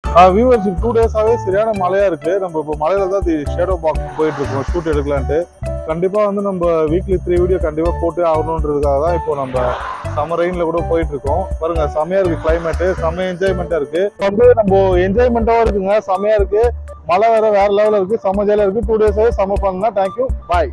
Viewers two டேஸாவே சரியான மழையா இருக்கு நம்ம இப்போ மழையில தான் ஷேடோ பாக்ஸ் போயிட்டு இருக்கோம் ஷூட் எடுக்கலான்ட்டு கண்டிப்பா வந்து நம்ம வீக்லி த்ரீ வீடியோ கண்டிப்பா போட்டே ஆகணுன்றதுக்காக தான் இப்போ நம்ம சம்மர் ரெயின்ல கூட போயிட்டு இருக்கோம் பாருங்க செமையா இருக்கு கிளைமேட் செம்ம என்ஜாய்மெண்டா இருக்கு வந்து நம்ம என்ஜாய்மெண்ட்டாவும் இருக்குங்க செமையா இருக்கு மழை வேற வேற லெவல்ல இருக்கு செம்ம ஜாலியா இருக்கு டூ டேஸாவே செம்ம பண்ணா தேங்க்யூ பாய்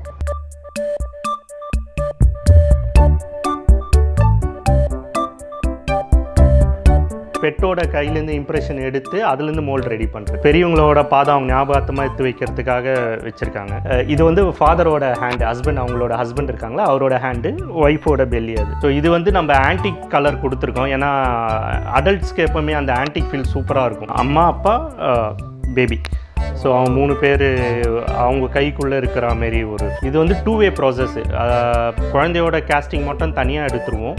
பெட்டோட கையிலேருந்து இம்ப்ரெஷன் எடுத்து அதுலேருந்து மோல்ட் ரெடி பண்ணுறது பெரியவங்களோட பாதம் அவங்க ஞாபகத்தமாக எடுத்து வைக்கிறதுக்காக வச்சுருக்காங்க இது வந்து ஃபாதரோட ஹேண்டு ஹஸ்பண்ட் அவங்களோட ஹஸ்பண்ட் இருக்காங்களா அவரோட ஹேண்டு ஒய்ஃபோட பெல்லி அது ஸோ இது வந்து நம்ம ஆன்டிக் கலர் கொடுத்துருக்கோம் ஏன்னா அடல்ட்ஸ்க்கு எப்போவுமே அந்த ஆன்டிக் ஃபீல் சூப்பராக இருக்கும் அம்மா அப்பா பேபி ஸோ அவங்க மூணு பேர் அவங்க கைக்குள்ளே இருக்கிற மாரி ஒரு இது வந்து டூ வே ப்ராசஸ் குழந்தையோட கேஸ்டிங் மட்டும் தனியாக எடுத்துருவோம்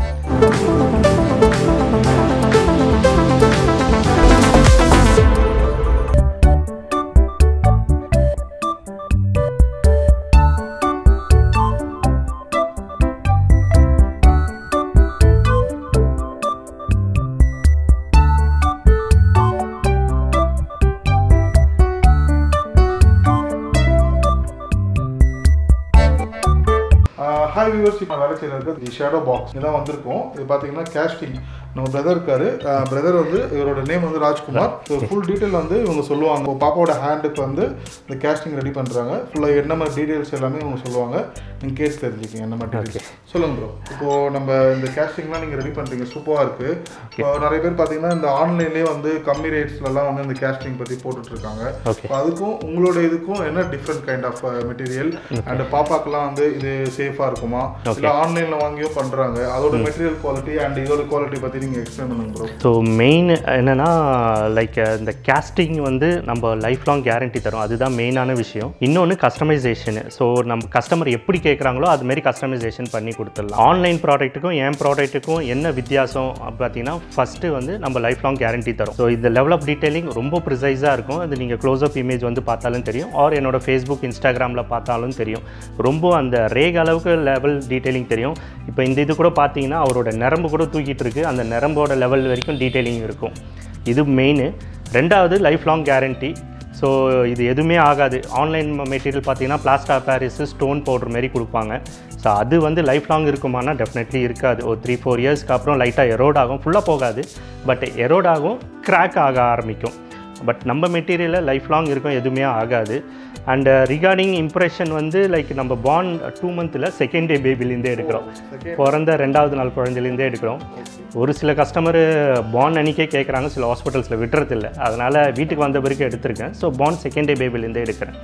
ஹாய் வியூவர்ஸ் இப்போ வேலை செய்யறது தி ஷேடோ பாக்ஸ் இதான் வந்திருக்கோம் இது பார்த்தீங்கன்னா கேஸ்டிங் நம்ம பிரதர் இருக்காரு பிரதர் வந்து இவரோட நேம் வந்து ராஜ்குமார் ஸோ ஃபுல் டீட்டெயில் வந்து இவங்க சொல்லுவாங்க இப்போ பாப்பாவோட ஹேண்டுக்கு வந்து இந்த கேஸ்டிங் ரெடி பண்ணுறாங்க ஃபுல்லாக என்ன மாதிரி டீட்டெயில்ஸ் எல்லாமே இவங்க சொல்லுவாங்க நீங்கள் கேஸ் தெரிஞ்சுக்கிங்க என்ன மாதிரி டீட்டெயில்ஸ் சொல்லுங்க ப்ரோ இப்போ நம்ம இந்த கேஸ்டிங்லாம் நீங்கள் ரெடி பண்ணுறீங்க சூப்பராக இருக்கு இப்போ நிறைய பேர் பார்த்தீங்கன்னா இந்த ஆன்லைன்லேயே வந்து கம்மி ரேட்ஸ்லலாம் வந்து இந்த கேஸ்டிங் பற்றி போட்டுட்ருக்காங்க ஓகே அதுக்கும் உங்களோட இதுக்கும் என்ன different kind of material and பாப்பாக்கெல்லாம் வந்து இது சேஃபா இருக்குமா இல்ல ஆன்லைன்ல வாங்கியும் பண்றாங்க அதோட மெட்டீரியல் குவாலிட்டி அண்ட் இதோட குவாலிட்டி பத்தி நீங்க எக்ஸ்பிளைன் பண்ணுங்க ப்ரோ ஸோ மெயின் என்னென்னா லைக் இந்த கேஸ்டிங் வந்து நம்ம லைஃப் லாங் கேரண்டி தரும் அதுதான் மெயினான விஷயம் இன்னொன்று கஸ்டமைசேஷனு ஸோ நம்ம கஸ்டமர் எப்படி கேட்குறாங்களோ அதுமாரி கஸ்டமைசேஷன் பண்ணி கொடுத்துடலாம் ஆன்லைன் ப்ராடக்ட்டுக்கும் என் ப்ராடக்ட்டுக்கும் என்ன வித்தியாசம் பார்த்தீங்கன்னா ஃபஸ்ட்டு வந்து நம்ம லைஃப் லாங் கேரண்டி தரும் ஸோ இந்த லெவல் ஆஃப் டீட்டெயிலிங் ரொம்ப ப்ரிசைஸாக இருக்கும் அது நீங்கள் க்ளோஸ் அப் இமேஜ் வந்து பார்த்தாலும் தெரியும் ஆர் என்னோட ஃபேஸ்புக் இன்ஸ்டாகிராமில் பார்த்தாலும் தெரியும் ரொம்ப அந்த ரேக் அளவுக்கு லெவல் டீட்டெயிலிங் தெரியும் இப்போ இந்த இது கூட பார்த்தீங்கன்னா அவரோட நரம்பு கூட தூக்கிட்டு இருக்கு அந்த நரம்போட லெவல் வரைக்கும் டீட்டெயிலிங் இருக்கும் இது மெயின் ரெண்டாவது லைஃப் லாங் கேரண்டி ஸோ இது எதுவுமே ஆகாது ஆன்லைன் மெட்டீரியல் பார்த்தீங்கன்னா பிளாஸ்டா பாரிஸ் ஸ்டோன் பவுடர் மாரி கொடுப்பாங்க ஸோ அது வந்து லைஃப் லாங் இருக்குமானா டெஃபினெட்லி இருக்காது ஒரு த்ரீ ஃபோர் இயர்ஸ்க்கு அப்புறம் லைட்டாக எரோட் ஆகும் ஃபுல்லாக போகாது பட் எரோட் ஆகும் கிராக் ஆக ஆரம்பிக்கும் பட் நம்ம மெட்டீரியலில் லைஃப் லாங் இருக்கும் எதுவுமே ஆகாது அண்ட் ரிகார்டிங் இம்ப்ரெஷன் வந்து லைக் நம்ம பார்ன் டூ மந்தில் செகண்ட் டே பேபிலேருந்தே எடுக்கிறோம் பிறந்த ரெண்டாவது நாள் குழந்தைலேருந்தே எடுக்கிறோம் ஒரு சில கஸ்டமர் பார்ன் அன்றைக்கே கேட்குறாங்க சில ஹாஸ்பிட்டல்ஸில் விட்டுறதில்ல அதனால் வீட்டுக்கு வந்த பிறகு எடுத்திருக்கேன் ஸோ பார்ன் செகண்ட் டே பேபிலேருந்தே எடுக்கிறேன்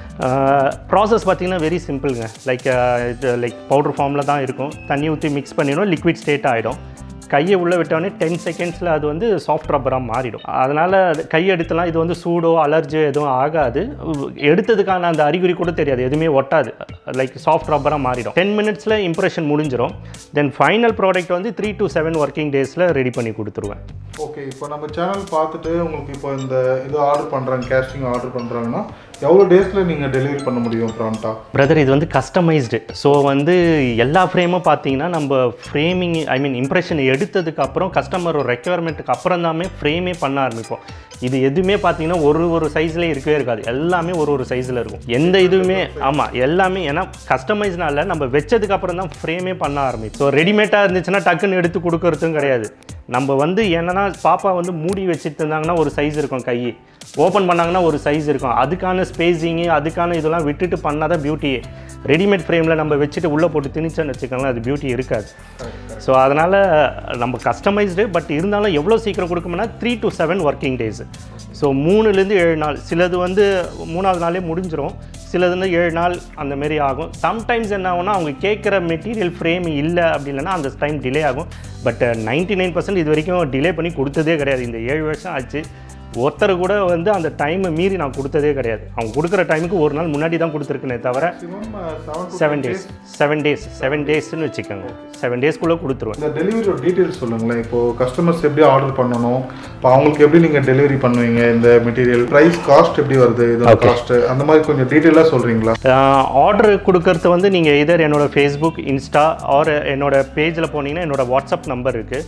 ப்ராசஸ் பார்த்தீங்கன்னா வெரி சிம்பிளுங்க லைக் இது லைக் பவுடர் ஃபார்மில் தான் இருக்கும் தண்ணி ஊற்றி மிக்ஸ் பண்ணிடும் லிக்விட் ஸ்டேட் ஆகிடும் கையை உள்ளே விட்டோடனே டென் செகண்ட்ஸில் அது வந்து சாஃப்ட் ரப்பராக மாறிடும் அதனால் கை எடுத்துலாம் இது வந்து சூடோ அலர்ஜி எதுவும் ஆகாது எடுத்ததுக்கான அந்த அறிகுறி கூட தெரியாது எதுவுமே ஒட்டாது லைக் சாஃப்ட் ரப்பராக மாறிடும் டென் மினிட்ஸில் இம்ப்ரெஷன் முடிஞ்சிடும் தென் ஃபைனல் ப்ராடக்ட் வந்து த்ரீ டு செவன் ஒர்க்கிங் டேஸில் ரெடி பண்ணி கொடுத்துருவேன் ஓகே இப்போ நம்ம சேனல் பார்த்துட்டு உங்களுக்கு இப்போ இந்த இது ஆர்டர் பண்றாங்க கேஸ்டிங் ஆர்டர் பண்றாங்கன்னா எவ்வளோ டேஸ்ல நீங்க டெலிவரி பண்ண முடியும் ப்ராண்டா பிரதர் இது வந்து கஸ்டமைஸ்டு ஸோ வந்து எல்லா ஃப்ரேமும் பார்த்தீங்கன்னா நம்ம ஃப்ரேமிங் ஐ மீன் இம்ப்ரெஷன் எடுத்ததுக்கு அப்புறம் கஸ்டமர் ரெக்குயர்மெண்ட்டுக்கு அப்புறம் தாமே ஃப்ரேமே பண்ண ஆரம்பிப்போம் இது எதுவுமே பார்த்தீங்கன்னா ஒரு ஒரு சைஸ்லேயே இருக்கவே இருக்காது எல்லாமே ஒரு ஒரு சைஸில் இருக்கும் எந்த இதுவுமே ஆமாம் எல்லாமே ஏன்னா கஸ்டமைஸ்னால நம்ம வச்சதுக்கு அப்புறம் தான் ஃப்ரேமே பண்ண ஆரம்பிக்கும் ஸோ ரெடிமேடாக இருந்துச்சுன்னா டக்குன்னு எடுத்து கொடுக்கறதும் கிடையாது நம்ம வந்து என்னன்னா பாப்பா வந்து மூடி வச்சுட்டு இருந்தாங்கன்னா ஒரு சைஸ் இருக்கும் கை ஓப்பன் பண்ணாங்கன்னா ஒரு சைஸ் இருக்கும் அதுக்கான ஸ்பேஸிங்கு அதுக்கான இதெல்லாம் விட்டுட்டு பண்ணால் தான் பியூட்டியே ரெடிமேட் ஃப்ரேமில் நம்ம வச்சுட்டு உள்ளே போட்டு திணிச்சோன்னு வச்சுக்கோங்களேன் அது பியூட்டி இருக்காது ஸோ அதனால் நம்ம கஸ்டமைஸ்டு பட் இருந்தாலும் எவ்வளோ சீக்கிரம் கொடுக்கும்னா three to seven working days so மூணுலேருந்து ஏழு நாள் சிலது வந்து மூணாவது நாளே முடிஞ்சிரும் சிலது வந்து ஏழு நாள் அந்த மாரி ஆகும் சம்டைம்ஸ் என்ன ஆகும்னா அவங்க கேட்குற மெட்டீரியல் ஃப்ரேம் இல்லை அப்படி இல்லைன்னா அந்த டைம் டிலே ஆகும் பட் நைன்ட்டி நைன் பர்சன்ட் இது வரைக்கும் டிலே பண்ணி கொடுத்ததே கிடையாது இந்த ஏழு வருஷம் ஆச்சு ஒருத்தர் கூட வந்து அந்த டைமை மீறி நான் கொடுத்ததே கிடையாது அவங்க கொடுக்குற டைமுக்கு ஒரு நாள் முன்னாடி தான் கொடுத்துருக்கனே தவிர maximum seven days seven days seven டேஸ்ன்னு வச்சுக்கோங்க செவன் டேஸ்க்குள்ளே கொடுத்துருவேன் இந்த டெலிவரியோட டீட்டெயில்ஸ் சொல்லுங்களேன் இப்போ கஸ்டமர்ஸ் எப்படி ஆர்டர் பண்ணணும் இப்போ அவங்களுக்கு எப்படி நீங்க டெலிவரி பண்ணுவீங்க இந்த மெட்டீரியல் பிரைஸ் காஸ்ட் எப்படி வருது இதோட காஸ்ட் அந்த மாதிரி கொஞ்சம் டீட்டெயிலாக சொல்றீங்களா ஆர்டர் கொடுக்கறது வந்து நீங்கள் இதர் என்னோட ஃபேஸ்புக் இன்ஸ்டா ஆர் என்னோட பேஜில் போனீங்கன்னா என்னோட வாட்ஸ்அப் நம்பர் இருக்குது ஸோ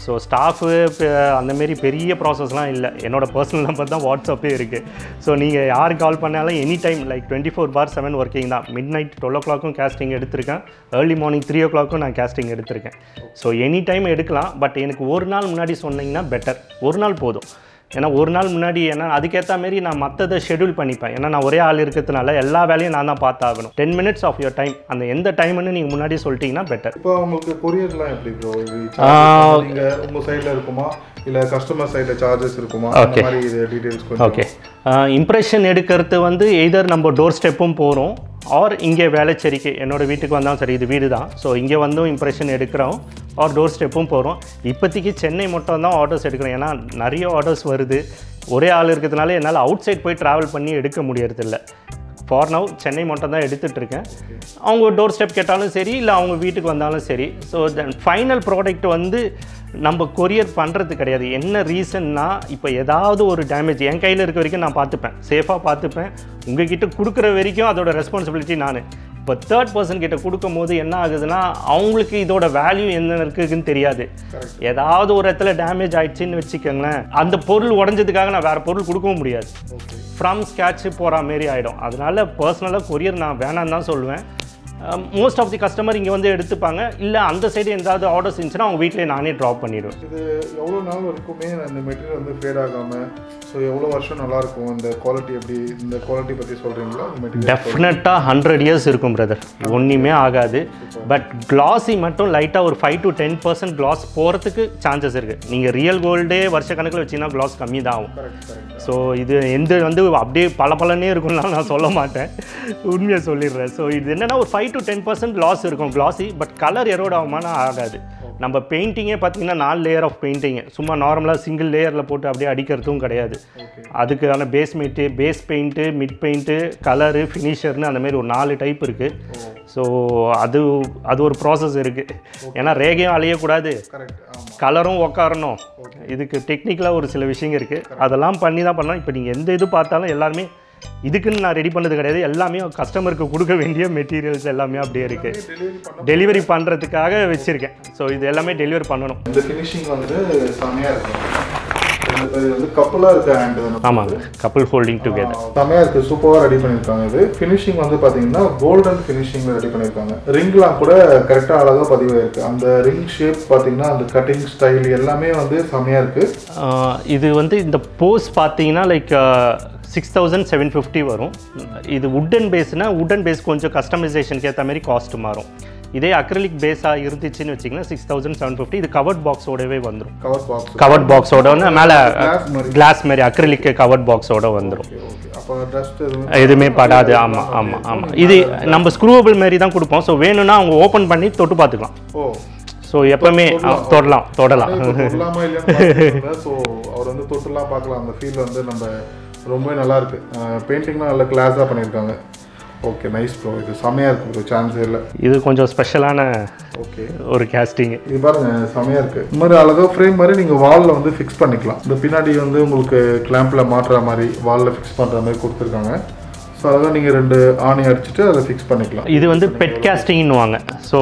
ஸோ ஸ்டாஃபு அந்தமாரி பெரிய ப்ராசஸ்லாம் இல்லை என்னோட பர்சனல் நம்பர் தான் வாட்ஸ்அப்பே இருக்குது ஸோ நீங்கள் யார் கால் பண்ணாலும் any time like twenty four by seven working தான் மிட் நைட் டுவெல் ஓ கிளாக்கும் கேஸ்டிங் எடுத்திருக்கேன் ஏர்லி மார்னிங் த்ரீ ஓ கிளாக்கும் நான் கேஸ்டிங் எடுத்திருக்கேன் ஸோ எனி டைம் எடுக்கலாம் பட் எனக்கு ஒரு நாள் முன்னாடி சொன்னீங்கன்னா பெட்டர் ஒரு நாள் போதும் ஏன்னா ஒரு நாள் முன்னாடி ஏன்னா அதுக்கேற்ற மாரி நான் மற்றதை ஷெட்யூல் பண்ணிப்பேன் ஏன்னா நான் ஒரே ஆள் இருக்கிறதுனால எல்லா வேலையும் நான் தான் பார்த்தாகணும் ten minutes of your time அந்த எந்த டைம்னு நீங்கள் முன்னாடி சொல்லிட்டீங்கன்னா பெட்டர் இப்போ உங்களுக்கு கொரியர்லாம் எப்படி ப்ரோ இது ஆ. நீங்க உங்க சைடுல இருக்குமா இல்ல கஸ்டமர் சைடுல சார்ஜஸ் இருக்குமா அந்த Okay. மாதிரி இது டீடைல்ஸ் கொஞ்சம் ஓகே இம்ப்ரெஷன் எடுக்கிறது வந்து எய்தர் நம்ம டோர் ஸ்டெப்பும் போகிறோம் ஆர் இங்கே வேலைச்சேரிக்கு என்னோட வீட்டுக்கு வந்தாலும் சரி இது வீடு தான் ஸோ இங்கே வந்தும் இம்ப்ரெஷன் எடுக்கிறோம் ஆர் டோர் ஸ்டெப்பும் போகிறோம் இப்போதைக்கு சென்னை மட்டும் தான் ஆர்டர்ஸ் எடுக்கிறோம் ஏன்னா நிறைய ஆர்டர்ஸ் வருது ஒரே ஆள் இருக்கிறதுனால என்னால் அவுட் சைட் போய் ட்ராவல் பண்ணி எடுக்க முடியறதில்ல ஃபார் நவ் சென்னை மட்டும் தான் எடுத்துகிட்டு இருக்கேன் அவங்க டோர் ஸ்டெப் கேட்டாலும் சரி இல்லை அவங்க வீட்டுக்கு வந்தாலும் சரி ஸோ தென் ஃபைனல் ப்ராடக்ட் வந்து நம்ம கொரியர் பண்ணுறது கிடையாது என்ன ரீசன்னா இப்போ ஏதாவது ஒரு டேமேஜ் என் கையில் இருக்க வரைக்கும் நான் பார்த்துப்பேன் சேஃபாக பார்த்துப்பேன் உங்ககிட்ட கொடுக்குற வரைக்கும் அதோட ரெஸ்பான்சிபிலிட்டி நான் இப்போ தேர்ட் பர்சன் கிட்ட கொடுக்கும் போது என்ன ஆகுதுன்னா அவங்களுக்கு இதோட வேல்யூ என்ன இருக்குதுன்னு தெரியாது ஏதாவது ஒரு இடத்துல டேமேஜ் ஆயிடுச்சுன்னு வச்சுக்கோங்களேன் அந்த பொருள் உடஞ்சதுக்காக நான் வேறு பொருள் கொடுக்கவும் முடியாது ஃப்ரம் ஸ்கேட்ச் போகிற மாரி ஆகிடும் அதனால பர்சனலாக கொரியர் நான் வேணான்னு தான் சொல்லுவேன் மோஸ்ட் ஆஃப் தி கஸ்டமர் இங்கே வந்து எடுத்துப்பாங்க இல்லை அந்த சைடு ஏதாவது ஆர்டர்ஸ் இருந்துச்சுன்னா அவங்க வீட்டிலே நானே ட்ராப் பண்ணிடுவேன் இது எவ்வளோ நாள் வரைக்குமே இந்த மெட்டீரியல் வந்து ஃபேட் ஆகாம ஸோ எவ்வளோ வருஷம் நல்லா இருக்கும் இந்த குவாலிட்டி எப்படி இந்த குவாலிட்டி பற்றி சொல்றீங்களா இந்த மெட்டீரியல் டெஃபினட்டாக ஹண்ட்ரட் இயர்ஸ் இருக்கும் பிரதர் ஒன்றுமே ஆகாது பட் கிளாஸி மட்டும் லைட்டாக ஒரு five to ten percent gloss போகிறதுக்கு சான்சஸ் இருக்குது நீங்கள் ரியல் கோல்டே வருஷ கணக்கில் வச்சிங்கன்னா கிளாஸ் கம்மி தான் ஆகும் கரெக்ட் கரெக்ட் ஸோ இது எந்த வந்து அப்படியே பல பலனே இருக்கும்லாம் நான் சொல்ல மாட்டேன் உண்மையை சொல்லிடுறேன் ஸோ இது என்னன்னா ஒரு five to ten percent loss இருக்கும் கிளாஸி பட் கலர் எரோட் ஆகுமானா ஆகாது நம்ம பெயிண்டிங்கே பார்த்தீங்கன்னா நாலு லேயர் ஆஃப் பெயிண்டிங்கு சும்மா நார்மலாக சிங்கிள் லேயரில் போட்டு அப்படியே அடிக்கிறதும் கிடையாது அதுக்கான பேஸ் மெட்டு base paint mid paint colour ஃபினிஷர்னு அந்த மாதிரி ஒரு நாலு டைப் இருக்குது ஸோ அது அது ஒரு ப்ராசஸ் இருக்குது ஏன்னா ரேகையும் அழியக்கூடாது கரெக்ட் ஆமாம் கலரும் உக்காரணும் இதுக்கு டெக்னிக்கலாக ஒரு சில விஷயங்கள் இருக்குது அதெல்லாம் பண்ணி தான் பண்ணோம் இப்போ நீங்கள் எந்த இது பார்த்தாலும் எல்லாருமே இதுக்குன்னு நான் ரெடி பண்ணது கிடையாது எல்லாமே கஸ்டமருக்கு கொடுக்க வேண்டிய மெட்டீரியல்ஸ் எல்லாமே அப்படியே இருக்குது டெலிவரி பண்ண டெலிவரி பண்ணுறதுக்காக வச்சுருக்கேன் ஸோ இது எல்லாமே டெலிவரி பண்ணணும் இந்த ஃபினிஷிங் வந்து செமையாக இருக்கும் ரெண்டு பேர் வந்து கப்பலாக இருக்க ஹேண்ட் வந்து ஆமாங்க கப்புள் ஃபோல்டிங் டுகெதர் செமையாக இருக்குது சூப்பராக ரெடி பண்ணியிருக்காங்க இது ஃபினிஷிங் வந்து பார்த்தீங்கன்னா கோல்டன் ஃபினிஷிங்கில் ரெடி பண்ணியிருக்காங்க ரிங்லாம் கூட கரெக்டாக அழகாக பதிவாயிருக்கு அந்த ரிங் ஷேப் பார்த்தீங்கன்னா அந்த கட்டிங் ஸ்டைல் எல்லாமே வந்து செமையாக இருக்குது இது வந்து இந்த போஸ் பார்த்தீங்கன்னா like six thousand seven fifty வரும் இது உட்டன் பேஸ்னால் உட்டன் பேஸ் கொஞ்சம் கஸ்டமைசேஷனுக்கு ஏற்ற மாதிரி காஸ்ட் மாறும் இதே அக்ரிலிக் பேஸாக இருந்துச்சுன்னு வச்சிங்கன்னா சிக்ஸ் தௌசண்ட் செவன் ஃபிஃப்டி இது கவர்ட் பாக்ஸோடவே வந்துடும் கவர் பாக்ஸ் கவர்ட் பாக்ஸோட மேலே Glass மாதிரி. கிளாஸ் மாதிரி அக்ரிலிக் கவர்ட் பாக்ஸோட வந்துடும் ஓகே ஓகே அப்போ டஸ்ட் எதுவும் எதுவுமே படாது ஆமாம் ஆமாம் ஆமாம் இது நம்ம ஸ்க்ரூவபிள் மாதிரி தான் கொடுப்போம் ஸோ வேணும்னா அவங்க ஓப்பன் பண்ணி தொட்டு பார்த்துக்கலாம் ஓ ஸோ எப்பவுமே ஆ, தொடலாம் தொடலாம் தொட்டலாமா இல்லைன்னு ஸோ அவர் வந்து தொட்டுலாம் பார்க்கலாம் அந்த ஃபீல் வந்து நம்ம ரொம்பவே நல்லா இருக்கு பெயிண்டிங்லாம் நல்ல கிளாஸாக பண்ணியிருக்காங்க ஓகே நைஸ் ப்ரோ இது செமையாக இருக்கு ப்ரோ சான்ஸே இல்லை இது கொஞ்சம் ஸ்பெஷலான ஓகே ஒரு கேஸ்டிங் இது பாருங்க செமையாக இருக்கு இந்த மாதிரி அழகா ஃப்ரேம் மாதிரி நீங்கள் வாலில் வந்து ஃபிக்ஸ் பண்ணிக்கலாம் இந்த பின்னாடி வந்து உங்களுக்கு கிளாம்பில் மாட்டுற மாதிரி வாலில் ஃபிக்ஸ் பண்ணுற மாதிரி கொடுத்துருக்காங்க ஸோ அழகாக நீங்கள் ரெண்டு ஆணி அடிச்சுட்டு அதை ஃபிக்ஸ் பண்ணிக்கலாம் இது வந்து பெட் கேஸ்டிங்னுவாங்க ஸோ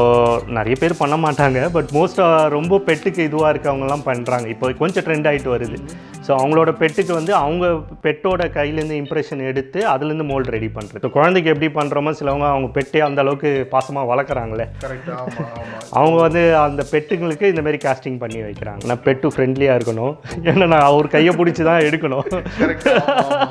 நிறைய பேர் பண்ண மாட்டாங்க பட் மோஸ்ட்டாக ரொம்ப பெட்டுக்கு இதுவாக இருக்கவங்கலாம் பண்ணுறாங்க இப்போ கொஞ்சம் ட்ரெண்ட் ஆகிட்டு வருது ஸோ அவங்களோட பெட்டுக்கு வந்து அவங்க பெட்டோட கையிலேருந்து இம்ப்ரெஷன் எடுத்து அதுலேருந்து மோல்ட் ரெடி பண்ணுறது இப்போ குழந்தைக்கு எப்படி பண்ணுறோமோ சிலவங்க அவங்க பெட்டே அந்த அளவுக்கு பாசமாக வளர்க்குறாங்களே கரெக்டாக ஆமாம் ஆமாம் அவங்க வந்து அந்த பெட்டுங்களுக்கு இந்த மாதிரி காஸ்டிங் பண்ணி வைக்கிறாங்க நான் பெட்டு ஃப்ரெண்ட்லியாக இருக்கணும் ஏன்னா நான் அவர் கையை பிடிச்சி தான் எடுக்கணும் கரெக்டாக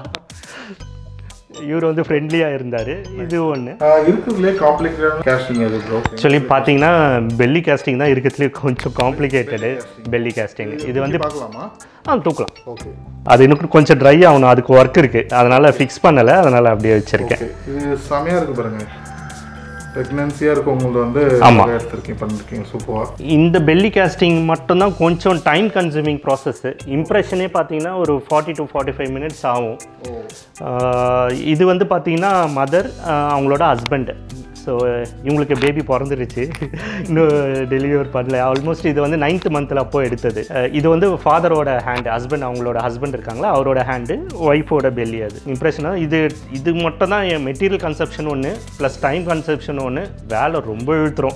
இவர் வந்து ஃப்ரெண்ட்லியாக இருந்தார் இது ஒன்று இருக்கிறதுலே காம்ப்ளிகேட்டான கேஸ்டிங் அது ப்ரோ ஆக்சுவலி பார்த்தீங்கன்னா பெல்லி கேஸ்டிங் தான் இருக்கிறதுலே கொஞ்சம் காம்ப்ளிகேட்டடு பெல்லி கேஸ்டிங் இது வந்து பார்க்கலாமா ஆ தூக்கலாம் ஓகே அது இன்னும் கொஞ்சம் ட்ரை ஆகணும் அதுக்கு ஒர்க் இருக்குது அதனால் ஃபிக்ஸ் பண்ணலை அதனால் அப்படியே வச்சுருக்கேன் ஓகே இது செமையாக இருக்கு பாருங்க ப்ரெக்னன்சியாக இருக்கவங்களுக்கு வந்து ஆமா. நிறைய எடுத்திருக்கீங்க பண்ணிருக்கீங்க சூப்பராக இந்த பெல்லி கேஸ்டிங் மட்டும்தான் கொஞ்சம் டைம் கன்சூமிங் ப்ராசஸ்ஸு இம்ப்ரெஷனே பார்த்தீங்கன்னா ஒரு forty to forty five minutes ஆகும் ஓ ஆஹ் இது வந்து பார்த்தீங்கன்னா மதர் அவங்களோட ஹஸ்பண்ட் ஸோ இவங்களுக்கு பேபி பிறந்துருச்சு இன்னும் டெலிவர் பண்ணல ஆல்மோஸ்ட் இது வந்து நைன்த் மந்தில் அப்போ எடுத்தது அஹ் இது வந்து ஃபாதரோட ஹேண்டு ஹஸ்பண்ட் அவங்களோட ஹஸ்பண்ட் இருக்காங்களா அவரோட ஹேண்டு ஒய்ஃபோட பெல்லி அது இம்ப்ரெஷனாக இது இது மட்டும் தான் என் மெட்டீரியல் கன்சப்ஷன் ஒன்று ப்ளஸ் டைம் கன்சப்ஷன் ஒன்று வேலை ரொம்ப இழுத்துரும்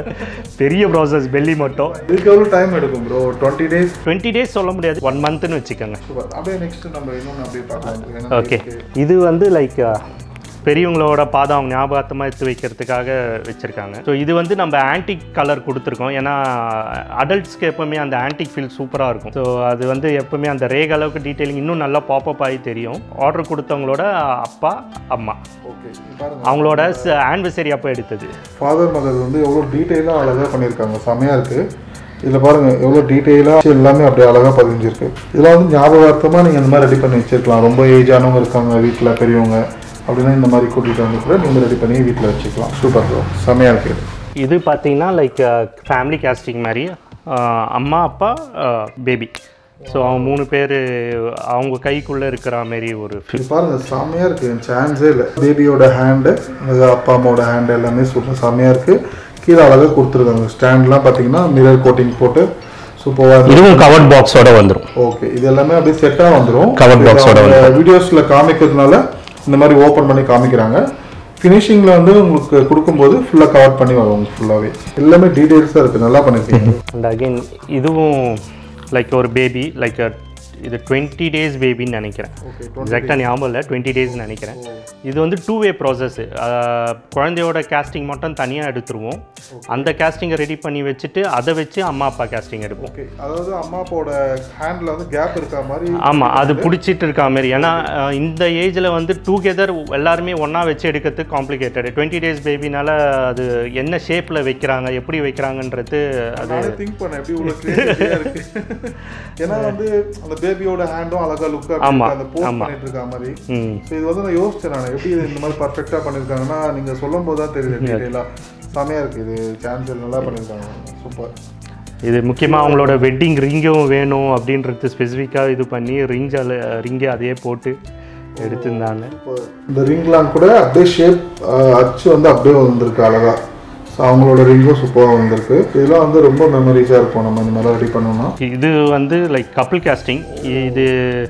பெரிய ப்ராசஸ் பெல்லி மட்டும் இதுக்கு எவ்வளோ டைம் எடுக்கும் bro twenty days twenty days சொல்ல முடியாது ஒன் மந்த்னு வச்சுக்கோங்க சூப்பர் அப்படியே நெக்ஸ்ட் நம்ம இன்னொன்று அப்படியே பார்க்கலாம் ஏன்னா ஓகே இது வந்து லைக் பெரியவங்களோட பாதம் அவங்க ஞாபகத்தமாக எடுத்து வைக்கிறதுக்காக வச்சுருக்காங்க ஸோ இது வந்து நம்ம ஆன்டிக் கலர் கொடுத்துருக்கோம் ஏன்னா அடல்ட்ஸ்க்கு எப்போவுமே அந்த ஆன்டிக் ஃபீல் சூப்பராக இருக்கும் ஸோ அது வந்து எப்போவுமே அந்த ரேக் அளவுக்கு டீட்டெயிலிங் இன்னும் நல்லா பாப்பப் ஆகி தெரியும் ஆர்டர் கொடுத்தவங்களோட அப்பா அம்மா ஓகே பாருங்க அவங்களோட ஆனிவர்சரி அப்போ எடுத்தது ஃபாதர் மதர் வந்து எவ்வளோ டீட்டெயிலாக அழகாக பண்ணியிருக்காங்க செமையாக இருக்குது இதில் பாருங்கள் எவ்வளோ டீட்டெயிலாக எல்லாமே அப்படியே அழகாக பதிஞ்சிருக்கு இதெல்லாம் வந்து ஞாபகார்த்தமாக நீங்கள் இந்த மாதிரி ரெடி பண்ணி வச்சிருக்கலாம் ரொம்ப ஏஜ் ஆனவங்க இருக்காங்க வீட்டில் பெரியவங்க அப்படின்னா இந்த மாதிரி கூட்டிகிட்டு வந்து கூட நீங்கள் ரெடி பண்ணி வீட்டில் வச்சுக்கலாம் சூப்பர் ப்ரோ செமையாக இருக்குது இது பார்த்தீங்கன்னா லைக் ஃபேமிலி கேஸ்டிங் மாதிரி அஹ், அம்மா அப்பா பேபி ஸோ அவங்க மூணு பேர் அவங்க கைக்குள்ளே இருக்கிற மாதிரி ஒரு இது பாருங்கள் செம்மையாக இருக்குது சான்ஸே இல்லை பேபியோட ஹேண்டு அப்பா அம்மாவோட ஹேண்டு எல்லாமே சூப்பர் செம்மையாக இருக்குது கீழே அழகாக கொடுத்துருக்காங்க ஸ்டாண்ட்லாம் பார்த்தீங்கன்னா மிரர் கோட்டிங் போட்டு சூப்பராக இதுவும் கவர்ட் பாக்ஸோட வந்துடும் ஓகே இது எல்லாமே அப்படியே செட்டாக வந்துடும் Cover box ஓட வீடியோஸில் காமிக்கிறதுனால இந்த மாதிரி ஓப்பன் பண்ணி காமிக்கிறாங்க ஃபினிஷிங்கில் வந்து உங்களுக்கு கொடுக்கும்போது ஃபுல்லாக கவர் பண்ணி வரும் உங்களுக்கு ஃபுல்லாகவே எல்லாமே டீட்டெயில்ஸாக இருக்குது நல்லா பண்ணியிருக்கீங்க அண்ட் அகைன் இதுவும் லைக் ஒரு பேபி லைக் இது டுவெண்ட்டி டேஸ் பேபின்னு நினைக்கிறேன் ஓகே எக்ஸாக்டாக ஞாபகம் இல்லை டுவெண்ட்டி டேஸ்னு நினைக்கிறேன் இது வந்து டூ வே ப்ராசஸ் குழந்தையோட கேஸ்டிங் மட்டும் தனியாக எடுத்துருவோம் அந்த கேஸ்டிங்கை ரெடி பண்ணி வச்சுட்டு அதை வச்சு அம்மா அப்பா கேஸ்டிங் எடுப்போம் ஓகே அதாவது அம்மா அப்பாவோட ஹேண்டில் வந்து கேப் இருக்கா மாதிரி ஆமாம் அது பிடிச்சிட்டு இருக்க மாதிரி ஏன்னா அஹ், இந்த ஏஜில் வந்து டூகெதர் எல்லாருமே ஒன்றா வச்சு எடுக்கிறதுக்கு காம்ப்ளிகேட்டட் டுவெண்ட்டி டேஸ் பேபினால அது என்ன ஷேப்பில் வைக்கிறாங்க எப்படி வைக்கிறாங்கன்றது அது நானே திங்க் பண்ணேன் எப்படி இவ்வளோ கிரியேட்டிவிட்டியாக இருக்கு ஏன்னா வந்து அந்த பேபியோட ஹேண்டும் அழகா லுக்காக ஆமா, அந்த போஸ்ட் ஆமா. பண்ணிட்டு இருக்க மாதிரி ம் ஸோ இது வந்து நான் யோசிச்சேன் நான் எப்படி இது இந்த மாதிரி பர்ஃபெக்டாக பண்ணியிருக்காங்கன்னா நீங்கள் சொல்லும் போது தான் தெரியுது டீட்டெயிலாக செமையாக இருக்குது இது சான்சல் நல்லா பண்ணியிருக்காங்க சூப்பர் இது முக்கியமாக அவங்களோட வெட்டிங் ரிங்கும் வேணும் அப்படின்றது ஸ்பெசிஃபிக்காக இது பண்ணி ரிங் ரிங்கை அதே போட்டு எடுத்திருந்தாங்க இந்த ரிங்லாம் கூட அப்படியே ஷேப் அச்சு வந்து அப்படியே வந்திருக்கு அழகா ஸோ அவங்களோட ரிங்கும் சூப்பராக வந்திருக்கு இதெல்லாம் வந்து ரொம்ப மெமரிஸாக இருக்கும் நம்ம இந்த மாதிரி ரெடி பண்ணோம்னா இது வந்து லைக் கப்பிள் கேஸ்டிங் இது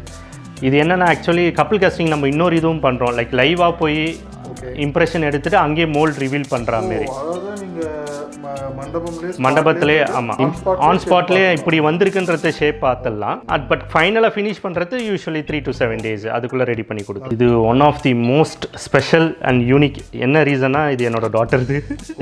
இது என்னென்னா ஆக்சுவலி கப்பிள் கேஸ்டிங் நம்ம இன்னொரு இதுவும் பண்ணுறோம் லைக் லைவாக போய் இம்ப்ரெஷன் எடுத்துட்டு அங்கேயே மோல்ட் ரிவீல் பண்ணுற மாதிரி அதாவது நீங்கள் மண்டபம்லேயே மண்டபத்திலே ஆமாம் ஆன் ஸ்பாட்லேயே இப்படி வந்திருக்குன்றத ஷேப் பார்த்துடலாம் பட் ஃபைனலாக ஃபினிஷ் பண்ணுறது usually three to seven days அதுக்குள்ளே ரெடி பண்ணி கொடுக்கும் இது one of the most special and unique என்ன ரீசனா இது என்னோட டாட்டர்து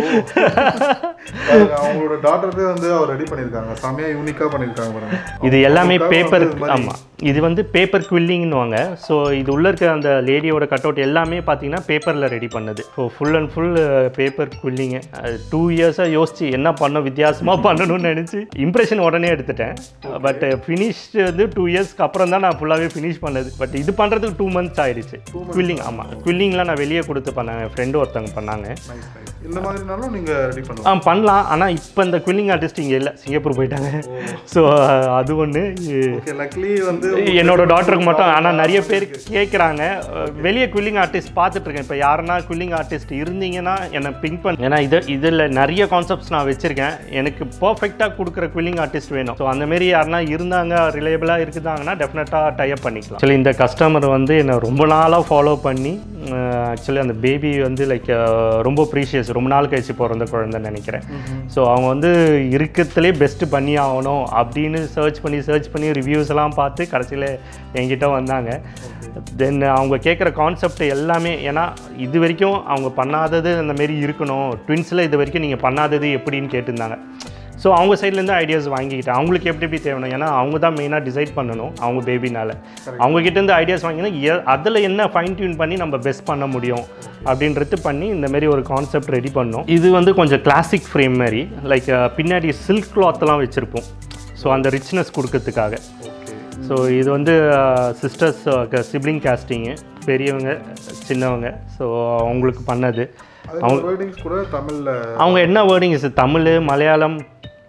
பாருங்க, அவங்களோட டாட்டரே வந்து அவர் ரெடி பண்ணியிருக்காங்க செமையாக யூனிக்காக பண்ணியிருக்காங்க பாருங்க இது எல்லாமே அவங்களுக்காக பேப்பர் வந்து இது மாதிரி ஆமாம் இது வந்து பேப்பர் குவில்லிங்னுவாங்க ஸோ இது உள்ள இருக்க அந்த லேடியோட கட் அவுட் எல்லாமே பார்த்தீங்கன்னா பேப்பரில் ரெடி பண்ணது so full and full paper quilling two இயர்ஸாக யோசிச்சு என்ன பண்ணோம் வித்தியாசமாக பண்ணணும்னு நினச்சி இம்ப்ரெஷன் உடனே எடுத்துட்டேன் பட் ஃபினிஷ் வந்து டூ இயர்ஸ்க்கு அப்புறம் தான் நான் ஃபுல்லாகவே ஃபினிஷ் பண்ணது பட் இது பண்ணுறதுக்கு டூ மந்த்ஸ் ஆயிடுச்சு குவில்லிங் ஆமாம் குவில்லிங்லாம் நான் வெளியே கொடுத்து பண்ணேன் என் ஃப்ரெண்டு ஒருத்தவங்க பண்ணாங்க நைஸ் நைஸ் இந்த மாதிரினாலும் நீங்கள் ரெடி பண்ணலாம் ஆ பண்ணலாம் ஆனால் இப்போ இந்த குவில்லிங் ஆர்டிஸ்ட் இங்கே இல்லை சிங்கப்பூர் போயிட்டாங்க ஸோ அது ஒன்று ஓகே லக்லி வந்து என்னோட டாக்டருக்கு மட்டும் ஆனால் நிறைய பேர் கேட்குறாங்க வெளியே குவில்லிங் ஆர்டிஸ்ட் பார்த்துட்டு இருக்கேன் இப்போ யாருன்னா குவில்லிங் ஆர்டிஸ்ட் இருந்தீங்கன்னா என்னை பிங்க் பண்ண ஏன்னா இது இதில் நிறைய கான்செப்ட்ஸ் நான் வச்சுருக்கேன் எனக்கு பர்ஃபெக்டாக கொடுக்குற குவில்லிங் ஆர்டிஸ்ட் வேணும் ஸோ அந்த மாரி யாருன்னா இருந்தாங்க ரிலேபிளாக இருக்குதாங்கன்னா டெஃபினட்டாக டைப் பண்ணிக்கலாம் ஆக்சுவலி இந்த கஸ்டமர் வந்து என்னை ரொம்ப நாளாக ஃபாலோ பண்ணி ஆக்சுவலி அந்த பேபி வந்து லைக் ரொம்ப ப்ரீஷியஸ் ரொம்ப நாள் கழிச்சு பிறந்த குழந்தைன்னு நினைக்கிறேன் ஸோ அவங்க வந்து இருக்கிறதுலே பெஸ்ட்டு பண்ணி ஆகணும் அப்படின்னு சர்ச் பண்ணி சர்ச் பண்ணி ரிவ்யூஸ் எல்லாம் பார்த்து கடைசியில் என்கிட்ட வந்தாங்க தென் அவங்க கேட்குற கான்செப்ட் எல்லாமே ஏன்னா இது வரைக்கும் அவங்க பண்ணாதது அந்த மாரி இருக்கணும் ட்வின்ஸில் இது வரைக்கும் நீங்கள் பண்ணாதது எப்படின்னு கேட்டிருந்தாங்க ஸோ அவங்க சைட்லேருந்து ஐடியாஸ் வாங்கிக்கிட்டேன் அவங்களுக்கு எப்படி எப்படி தேவைணும் ஏன்னா அவங்க தான் மெயினாக டிசைட் பண்ணணும் அவங்க பேபினால அவங்க கிட்டேருந்து ஐடியாஸ் வாங்கினா அதில் என்ன ஃபைன் டியூன் பண்ணி நம்ம பெஸ்ட் பண்ண முடியும் அப்படின்றது பண்ணி இந்த மாதிரி ஒரு கான்செப்ட் ரெடி பண்ணோம் இது வந்து கொஞ்சம் கிளாசிக் ஃப்ரேம் மாதிரி லைக் பின்னாடி சில்க் கிளாத்லாம் வச்சுருப்போம் ஸோ அந்த ரிச்னஸ் கொடுக்கறதுக்காக ஓகே ஸோ இது வந்து சிஸ்டர்ஸ் சிப்ளிங் காஸ்டிங்கு பெரியவங்க சின்னவங்க ஸோ அவங்களுக்கு பண்ணது அது வேர்டிங்ஸ் கூட தமிழில் அவங்க என்ன wordings Tamil Malayalam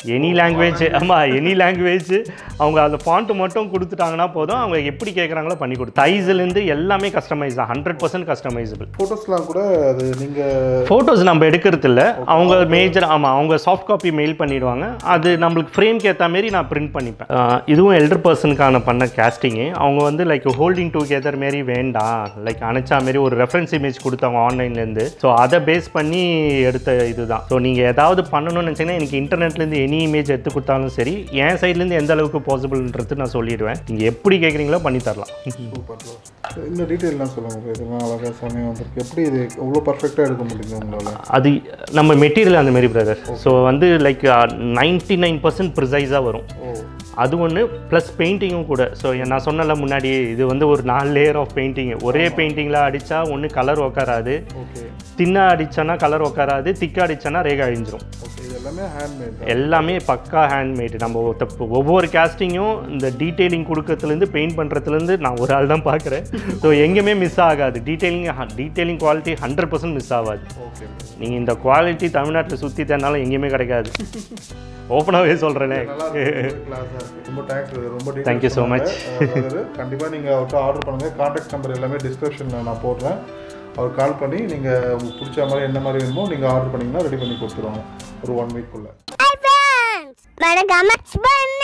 any language ஆமாம் எனி லாங்குவேஜ் அவங்க அந்த ஃபாண்ட் மட்டும் கொடுத்துட்டாங்கன்னா போதும் அவங்க எப்படி கேட்குறாங்களோ பண்ணி கொடு தைஸ்லேருந்து எல்லாமே கஸ்டமைஸ் தான் ஹண்ட்ரட் பர்சன்ட் கஸ்டமைசபிள் ஃபோட்டோஸ்லாம் கூட அது நீங்கள் ஃபோட்டோஸ் நம்ம எடுக்கிறது இல்ல அவங்க மேஜர் ஆமாம் அவங்க சாஃப்ட் காப்பி மெயில் பண்ணிடுவாங்க அது நம்மளுக்கு ஃப்ரேம்க்கு ஏற்ற மாரி நான் பிரிண்ட் பண்ணிப்பேன் ஆஹ் இதுவும் எல்டர் பர்சனுக்கான பண்ண கேஸ்டிங்கு அவங்க வந்து லைக் ஹோல்டிங் டுகெதர் மாரி வேண்டாம் லைக் அணைச்சா மாரி ஒரு ரெஃபரன்ஸ் இமேஜ் கொடுத்தாங்க ஆன்லைன்லேருந்து ஸோ அதை பேஸ் பண்ணி எடுத்த இதுதான் ஸோ நீங்கள் ஏதாவது பண்ணணும்னு நினச்சிங்கன்னா எனக்கு இன்டர்நெட்லேருந்து எனி இமேஜ் எடுத்து கொடுத்தாலும் சரி என் சைட்லேருந்து எந்த அளவுக்கு பாசிபிள்ன்றது நான் சொல்லிடுவேன் நீங்கள் எப்படி கேட்குறீங்களோ பண்ணி தரலாம் சூப்பர் ப்ரோ இந்த டீட்டெயிலாம் சொல்லுங்கள் bro. இதெல்லாம் அழகாக செமையாக வந்திருக்கு எப்படி இது எவ்வளோ பர்ஃபெக்டாக எடுக்க முடியுது உங்களால் அது நம்ம மெட்டீரியல் அந்த மாதிரி பிரதர் ஸோ வந்து லைக் நைன்டி நைன் பர்சன்ட் ப்ரிசைஸாக வரும் ஓ அது ஒன்று ப்ளஸ் பெயிண்டிங்கும் கூட ஸோ நான் சொன்னல முன்னாடி இது வந்து ஒரு நாலு லேயர் ஆஃப் பெயிண்டிங் ஒரே பெயிண்டிங்கில் அடித்தா ஒன்று கலர் உக்காராது ஓகே தின்னாக அடிச்சானா கலர் உக்காராது திக்காக அடிச்சானா ரேகா அழிஞ்சிரும் ஓகே இது எல்லாமே ஹேண்ட்மேட் எல்லாமே பக்கா ஹேண்ட்மேடு நம்ம ஒருத்த- ஒவ்வொரு கேஸ்டிங்கும் இந்த டீட்டெயிலிங் கொடுக்கறதுலேருந்து பெயிண்ட் பண்ணுறதுலேருந்து நான் ஒரு ஆள் தான் பார்க்குறேன் ஸோ எங்கேயுமே மிஸ் ஆகாது detailing detailing quality hundred percent miss ஆகாது ஓகே நீங்கள் இந்த குவாலிட்டி தமிழ்நாட்டில் சுற்றி தரனாலும் எங்கேயுமே கிடைக்காது ஓப்பனாகவே சொல்கிறேனே நல்லா இருக்கு கிளாஸாக இருக்கு ரொம்ப தேங்க்ஸ் ரொம்ப details Thank you so சொன்னாங்க. அஹ் brother, கண்டிப்பா நீங்க அவர்கிட்ட ஆர்டர் பண்ணுங்க கான்டாக்ட் நம்பர் எல்லாமே டிஸ்கிரிப்ஷன்ல நான் போடுறேன் அவர் கால் பண்ணி நீங்க உங்களுக்கு பிடிச்ச மாதிரி என்ன மாதிரி வேணுமோ நீங்க ஆர்டர் பண்ணீங்கன்னா ரெடி பண்ணி கொடுத்துருவாங்க ஒரு ஒன் வீக்குள்ள Hi friends! மறக்காம subscribe